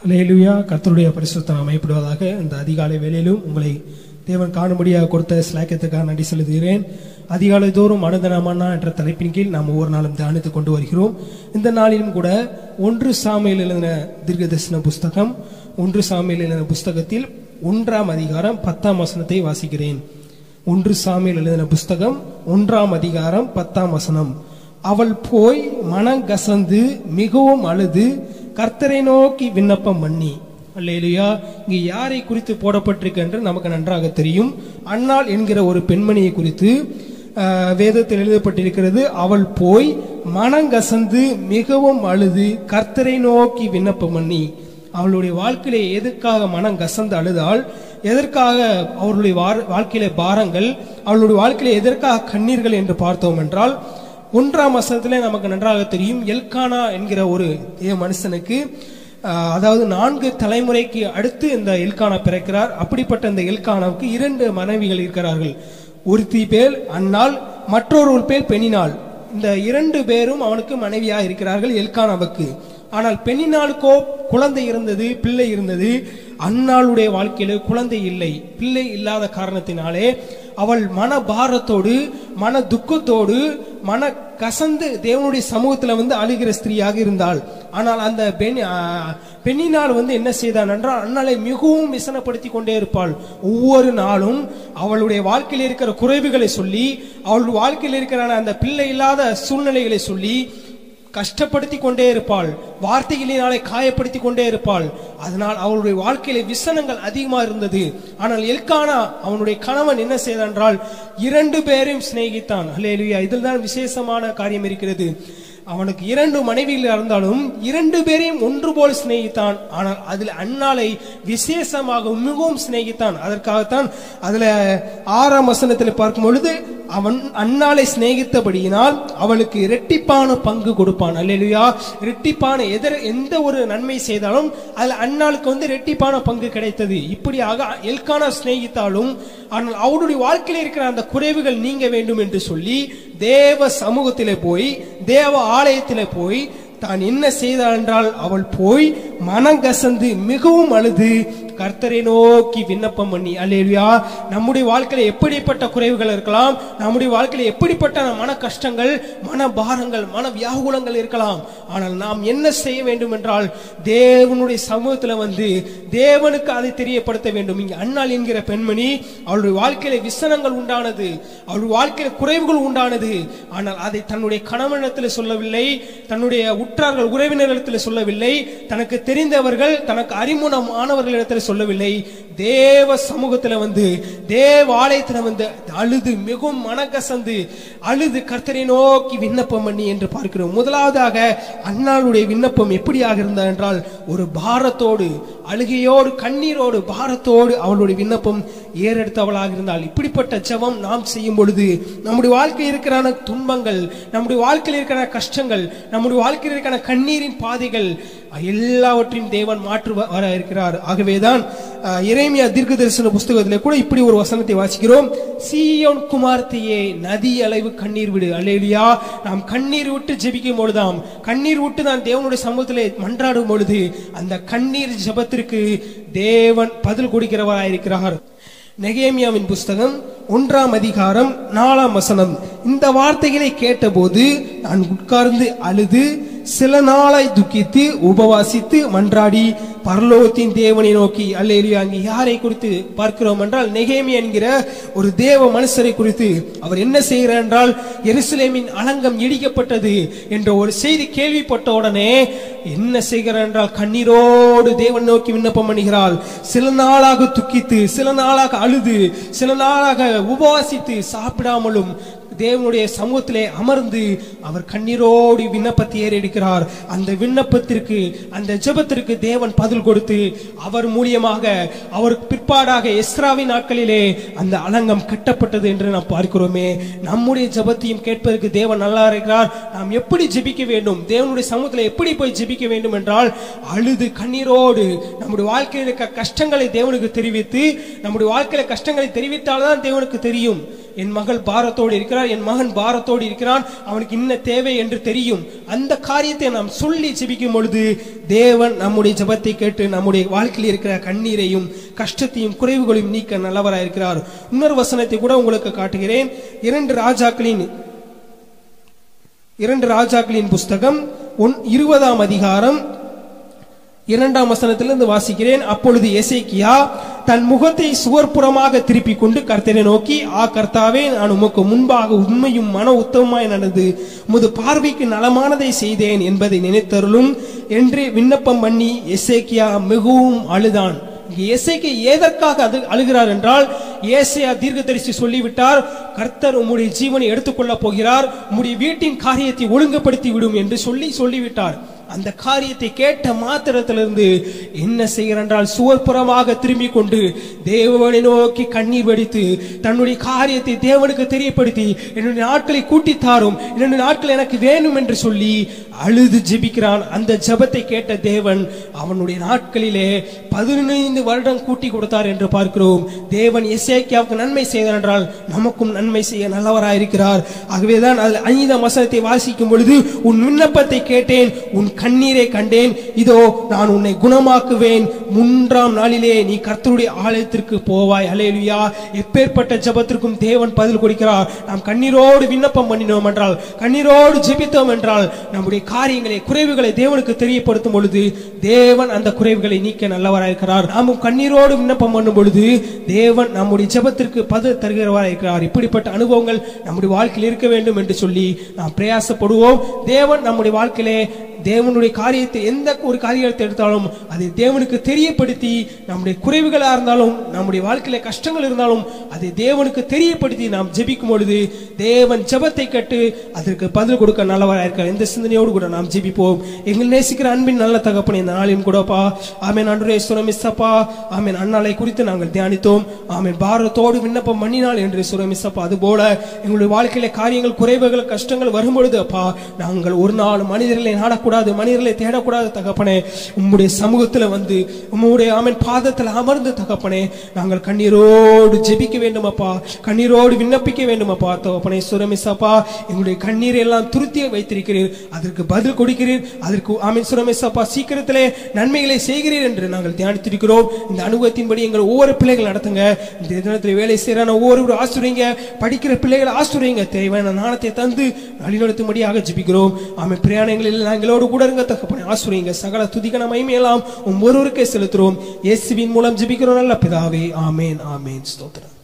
அலையலுயா கர்த்தருடைய பரிசுத்தம் அமைப்படுவதாக இந்த அதிகாலை வேளையிலும் உங்களை தேவன் காணும்படியாக கொடுத்த சிலாக்கியத்துக்காக நன்றி செலுத்துகிறேன் அதிகாலை தோறும் அனுதனமானா என்ற தலைப்பின் கீழ் நாம் ஒவ்வொரு நாளும் தியானித்துக் கொண்டு வருகிறோம் இந்த நாளிலும் கூட ஒன்று சாமியில் எழுதின தீர்க்க தரிசன புஸ்தகம் ஒன்று சாமியில் எழுதின புஸ்தகத்தில் ஒன்றாம் அதிகாரம் பத்தாம் வசனத்தை வாசிக்கிறேன் ஒன்று சாமியில் எழுதின புஸ்தகம் ஒன்றாம் அதிகாரம் பத்தாம் வசனம் அவள் போய் மனங்கசந்து மிகவும் அழுது கர்த்தரை நோக்கி விண்ணப்பம் பண்ணி அல்லேலுயா இங்கு யாரை குறித்து போடப்பட்டிருக்கு என்று நமக்கு நன்றாக தெரியும் அன்னாள் என்கிற ஒரு பெண்மணியை குறித்து ஆஹ், வேதத்தில் எழுதப்பட்டிருக்கிறது அவள் போய் மனங்கசந்து மிகவும் அழுது கர்த்தரை நோக்கி விண்ணப்பம் பண்ணி அவளுடைய வாழ்க்கையில எதற்காக மனம் கசந்து அழுதாள் எதற்காக அவர்களுடைய வார்- வாழ்க்கையில பாரங்கள் அவளுடைய வாழ்க்கையில எதற்காக கண்ணீர்கள் என்று பார்த்தோம் என்றால் ஒன்றாம் வசனத்திலே நமக்கு நன்றாக தெரியும் எல்கானா என்கிற ஒரு தேவ மனுஷனுக்கு ஆஹ், அதாவது நான்கு தலைமுறைக்கு அடுத்து இந்த எல்கானா பிறக்கிறார் அப்படிப்பட்ட இந்த எல்கானாவுக்கு இரண்டு மனைவிகள் இருக்கிறார்கள் ஒருத்தி பேர் அன்னாள் மற்றொரு பேர் பெண்ணினாள் இந்த இரண்டு பேரும் அவனுக்கு மனைவியா இருக்கிறார்கள் எல்கானாவுக்கு ஆனால் பெண்ணினாளுக்கோ குழந்தை இருந்தது பிள்ளை இருந்தது அன்னாளுடைய வாழ்க்கையில குழந்தை இல்லை பிள்ளை இல்லாத காரணத்தினாலே அவள் மன பாரத்தோடு மன துக்கத்தோடு மன கசந்து தேவனுடைய சமூகத்துல வந்து அழுகிற ஸ்திரீயாக இருந்தாள் ஆனால் அந்த பெண் ஆ, பெண்ணினால் வந்து என்ன செய்தான் என்றால் அன்னாளை மிகவும் விசனப்படுத்தி கொண்டே இருப்பாள் ஒவ்வொரு நாளும் அவளுடைய வாழ்க்கையில் இருக்கிற குறைவுகளை சொல்லி அவள் வாழ்க்கையில் இருக்கிற அந்த பிள்ளை இல்லாத சூழ்நிலைகளை சொல்லி கஷ்டப்படுத்தி கொண்டே இருப்பாள் வார்த்தைகளினாலே காயப்படுத்தி கொண்டே இருப்பாள் அதனால் அவளுடைய வாழ்க்கையில விசனங்கள் அதிகமா இருந்தது ஆனால் எல்கானா அவனுடைய கணவன் என்ன செய்தான் என்றால் இரண்டு பேரையும் சிநேகித்தான் அல்லேலூயா இதில் தான் விசேஷமான காரியம் இருக்கிறது அவனுக்கு இரண்டு மனைவிகள் இருந்தாலும் இரண்டு பேரையும் ஒன்று போல் சிநேகித்தான் ஆனால் அதில் அன்னாளை விசேஷமாக மிகவும் சிநேகித்தான் அதற்காகத்தான் அதுல ஆறாம் வசனத்தில் பார்க்கும் பொழுது அவன் அன்னாளை சிநேகித்தபடியினால் அவளுக்கு இரட்டிப்பான பங்கு கொடுப்பான் அல்லேலூயா இரட்டிப்பான எதிர எந்த ஒரு நன்மை செய்தாலும் அதில் அன்னாளுக்கு வந்து இரட்டிப்பான பங்கு கிடைத்தது இப்படியாக எல்கானா சிநேகித்தாலும் ஆனால் அவருடைய வாழ்க்கையில் இருக்கிற அந்த குறைவுகள் நீங்க வேண்டும் என்று சொல்லி தேவ சமூகத்திலே போய் தேவ ஆலயத்திலே போய் தான் என்ன செய்தாள் என்றால் அவள் போய் மனங்கசந்து மிகவும் அழுது கர்த்தரை நோக்கி விண்ணப்பம் பண்ணி அல்லேலுயா நம்முடைய வாழ்க்கையில எப்படிப்பட்ட குறைவுகள் இருக்கலாம் நம்முடைய வாழ்க்கையில எப்படிப்பட்ட மன கஷ்டங்கள் மன பாரங்கள் மன வியாகுலங்கள் இருக்கலாம் ஆனால் நாம் என்ன செய்ய வேண்டும் என்றால் தேவனுடைய சமூகத்துல வந்து தேவனுக்கு அதை தெரியப்படுத்த வேண்டும் இங்க அண்ணாள் என்கிற பெண்மணி அவளுடைய வாழ்க்கையில விசனங்கள் உண்டானது அவளுடைய வாழ்க்கையில குறைவுகள் உண்டானது ஆனால் அதை தன்னுடைய கணவனிடத்தில் சொல்லவில்லை தன்னுடைய உற்றார்கள் உறவினர்களிடத்தில் சொல்லவில்லை தனக்கு தெரிந்தவர்கள் தனக்கு அறிமுகமானவர்களிடத்தில் சொல்லவில்லை தேவ சமூகத்துல வந்து தேவ ஆலயத்துல வந்து அழுது மிகவும் மனக்கசந்து அழுது கர்த்தரை நோக்கி விண்ணப்பம் பண்ணி என்று பார்க்கிறோம் முதலாவதாக அண்ணாளுடைய விண்ணப்பம் எப்படியாக இருந்தா என்றால் ஒரு பாரத்தோடு அழுகையோடு கண்ணீரோடு பாரத்தோடு அவளுடைய விண்ணப்பம் ஏறெடுத்தவளாக இருந்தால் இப்படிப்பட்ட ஜெபம் நாம் செய்யும் பொழுது நம்முடைய வாழ்க்கையில் இருக்கிற துன்பங்கள் நம்முடைய வாழ்க்கையில் இருக்கிற கஷ்டங்கள் நம்முடைய வாழ்க்கையில் இருக்கிற கண்ணீரின் பாதைகள் எல்லாவற்றையும் தேவன் மாற்று வ- வர இருக்கிறார் ஆகவேதான் அஹ், எரேமியா தீர்க்க தரிசன புஸ்தகத்திலே கூட இப்படி ஒரு வசனத்தை வாசிக்கிறோம் சீயோன் குமார்த்தியே நதி அளவு கண்ணீர் விடு அல்லேலியா நாம் கண்ணீர் விட்டு ஜெபிக்கும் பொழுதாம் கண்ணீர் விட்டு நான் தேவனுடைய சமூகத்திலே மன்றாடும் பொழுது அந்த கண்ணீர் ஜெபத்திற்கு தேவன் பதில் கொடுக்கிறவராயிருக்கிறார் நெகேமியாவின் புஸ்தகம் ஒன்றாம் அதிகாரம் நாலாம் வசனம் இந்த வார்த்தைகளை கேட்டபோது நான் உட்கார்ந்து அழுது சில நாளாய் துக்கித்து உபவாசித்து மன்றாடி பரலோகத்தின் தேவனை நோக்கி அல்லேலியா அங்கு யாரை குறித்து பார்க்கிறோம் என்றால் நெகேமி என்கிற ஒரு தேவ மனுஷரை குறித்து அவர் என்ன செய்கிறார் என்றால் எருசலேமின் அலங்கம் இடிக்கப்பட்டது என்ற ஒரு செய்தி கேள்விப்பட்ட உடனே என்ன செய்கிறார் என்றால் கண்ணீரோடு தேவன் நோக்கி விண்ணப்பம் பண்ணுகிறாள் சில நாளாக துக்கித்து சில நாளாக அழுது சில நாளாக உபவாசித்து சாப்பிடாமலும் தேவனுடைய சமூகத்திலே அமர்ந்து அவர் கண்ணீரோடு விண்ணப்பத்தை ஏறெடுக்கிறார் அந்த விண்ணப்பத்திற்கு அந்த ஜெபத்திற்கு தேவன் பதில் கொடுத்து அவர் மூலியமாக அவருக்கு பிற்பாடாக எஸ்ராவின் நாட்களிலே அந்த அலங்கம் கட்டப்பட்டது என்று நாம் பார்க்கிறோமே நம்முடைய ஜெபத்தையும் கேட்பதற்கு தேவன் நல்லா இருக்கிறார் நாம் எப்படி ஜெபிக்க வேண்டும் தேவனுடைய சமூகத்தில் எப்படி போய் ஜெபிக்க வேண்டும் என்றால் அழுது கண்ணீரோடு நம்முடைய வாழ்க்கையில் இருக்க கஷ்டங்களை தேவனுக்கு தெரிவித்து நம்முடைய வாழ்க்கையில கஷ்டங்களை தெரிவித்தால்தான் தேவனுக்கு தெரியும் என் மகள் பாரத்தோடு இருக்கிறார் என் மகன் பாரத்தோடு இருக்கிறான் அவனுக்கு இன்ன தேவை என்று தெரியும் அந்த காரியத்தை நாம் சொல்லி ஜெபிக்கும் பொழுது தேவன் நம்முடைய ஜெபத்தை கேட்டு நம்முடைய வாழ்க்கையில் இருக்கிற கண்ணீரையும் கஷ்டத்தையும் குறைவுகளையும் நீக்க நல்லவராய் இருக்கிறார் இன்னொரு வசனத்தை கூட உங்களுக்கு காட்டுகிறேன் இரண்டு ராஜாக்களின் இரண்டு ராஜாக்களின் புஸ்தகம் ஒன் இருபதாம் அதிகாரம் இரண்டாம் வசனத்திலிருந்து வாசிக்கிறேன் அப்பொழுது எசேக்கியா தன் முகத்தை சுவர்புறமாக திருப்பிக் கொண்டு கர்த்தரை நோக்கி ஆ கர்த்தாவே நான் உமக்கு முன்பாக உண்மையும் மன உத்தமமாய் நடந்து உமது பார்வைக்கு நலமானதை செய்தேன் என்பதை நினைத்தருளும் என்று விண்ணப்பம் பண்ணி எசேக்கியா மிகவும் அழுதான் இங்கே எசேக்கு எதற்காக அது அழுகிறார் என்றால் ஏசையா தீர்க்கதரிசி சொல்லிவிட்டார் கர்த்தர் உம்முடைய ஜீவனை எடுத்துக்கொள்ளப் போகிறார் உம்முடைய வீட்டின் காரியத்தை ஒழுங்குபடுத்தி விடும் என்று சொல்லி சொல்லிவிட்டார் அந்த காரியத்தை கேட்ட மாத்திரத்திலிருந்து என்ன செய்கிறார் என்றால் சுவர்புறமாக திரும்பிக் கொண்டு தேவனை நோக்கி கண்ணீர் வடித்து தன்னுடைய காரியத்தை தேவனுக்கு தெரியப்படுத்தி என்னுடைய நாட்களை கூட்டி தாரும் என்னுடைய நாட்கள் எனக்கு வேணும் என்று சொல்லி அழுது ஜெபிக்கிறான் அந்த ஜெபத்தை கேட்ட தேவன் அவனுடைய நாட்களிலே பதினைந்து வருடம் கூட்டி கொடுத்தார் என்று பார்க்கிறோம் தேவன் எசேக்கியாவுக்கு நன்மை செய்தார் என்றால் நமக்கும் நன்மை செய்ய நல்லவராயிருக்கிறார் ஆகவேதான் அதில் ஐந்தாம் வசனத்தை வாசிக்கும் பொழுது உன் விண்ணப்பத்தை கேட்டேன் உன் கண்ணீரை கண்டேன் இதோ நான் உன்னை குணமாக்குவேன் மூன்றாம் நாளிலே நீ கர்த்தருடைய ஆலயத்திற்கு போவாய் அலேலுயா எப்பேற்பட்ட ஜெபத்திற்கும் தேவன் பதில் கொடுக்கிறார் நாம் கண்ணீரோடு விண்ணப்பம் பண்ணினோம் என்றால் கண்ணீரோடு ஜெபித்தோம் என்றால் நம்முடைய காரியங்களை குறைவுகளை தேவனுக்கு தெரியப்படுத்தும் பொழுது தேவன் அந்த குறைவுகளை நீக்க நல்லவராயிருக்கிறார் நாமும் கண்ணீரோடு விண்ணப்பம் பண்ணும் பொழுது தேவன் நம்முடைய ஜெபத்திற்கு பதில் தருகிறவராயிருக்கிறார் இப்படிப்பட்ட அனுபவங்கள் நம்முடைய வாழ்க்கையில் இருக்க வேண்டும் என்று சொல்லி நாம் பிரயாசப்படுவோம் தேவன் நம்முடைய வாழ்க்கையிலே தேவனுடைய காரியத்தை எந்த ஒரு காரியத்தை எடுத்தாலும் அதை தேவனுக்கு தெரியப்படுத்தி நம்முடைய குறைவுகளா இருந்தாலும் நம்முடைய வாழ்க்கையில கஷ்டங்கள் இருந்தாலும் அதை தேவனுக்கு தெரியப்படுத்தி நாம் ஜெபிக்கும் பொழுது தேவன் ஜெபத்தை கட்டு அதற்கு பதில் கொடுக்க நல்லவராக இருக்க எந்த சிந்தனையோடு கூட நாம் ஜெபிப்போம் எங்கள் நேசிக்கிற அன்பின் நல்ல தகப்பனை இந்த நாளையும் கூடப்பா ஆமேன் அன்றைய சுரமிசப்பா ஆமேன் அண்ணாலை குறித்து நாங்கள் தியானித்தோம் ஆமேன் பாரத்தோடு விண்ணப்பம் பண்ணினால் என்று சுரமிசப்பா அதுபோல எங்களுடைய வாழ்க்கையில காரியங்கள் குறைவுகள் கஷ்டங்கள் வரும்பொழுது அப்பா நாங்கள் ஒரு நாள் மனிதர்களை நாடக்கூடாது மனிதர்களை தேடக்கூடாது தகப்பனே உம்முடைய சமூகத்துல வந்து உம்முடைய ஆமன் பாதத்தில் அமர்ந்து தகப்பனே நாங்கள் கண்ணீரோடு ஜெபிக்க வேண்டும் அப்பா கண்ணீரோடு விண்ணப்பிக்க வேண்டும் அப்பா தகப்பனே சுரமிசப்பா எங்களுடைய கண்ணீரை எல்லாம் துருத்தி வைத்திருக்கிறீர் அதற்கு பதில் கொடுக்கிறீர் அதற்கு ஆமீன் சுரமிசப்பா சீக்கிரத்திலே நன்மைகளை செய்கிறீர் என்று நாங்கள் தியானித்திருக்கிறோம் இந்த அனுபவத்தின்படி எங்கள் ஒவ்வொரு பிள்ளைகள் நடத்துங்க இந்த தினத்தில் வேலை செய்யறான ஒவ்வொரு ஆசிரியங்க படிக்கிற பிள்ளைகளை ஆசிரியங்க தேவையான நாணத்தை தந்து வழிநடத்தும்படியாக ஜெபிக்கிறோம் ஆமை பிரயாணங்களில் நாங்களோடு கூட இருங்க தகப்பனே ஆசிரியங்க சகல துதிகன மகிமையெல்லாம் உம் ஒருவருக்கே செலுத்துறோம் இயேசுவின் மூலம் ஜெபிக்கிறோம் நல்ல பிதாவே ஆமேன் ஆமேன் ஸ்தோத்திரம்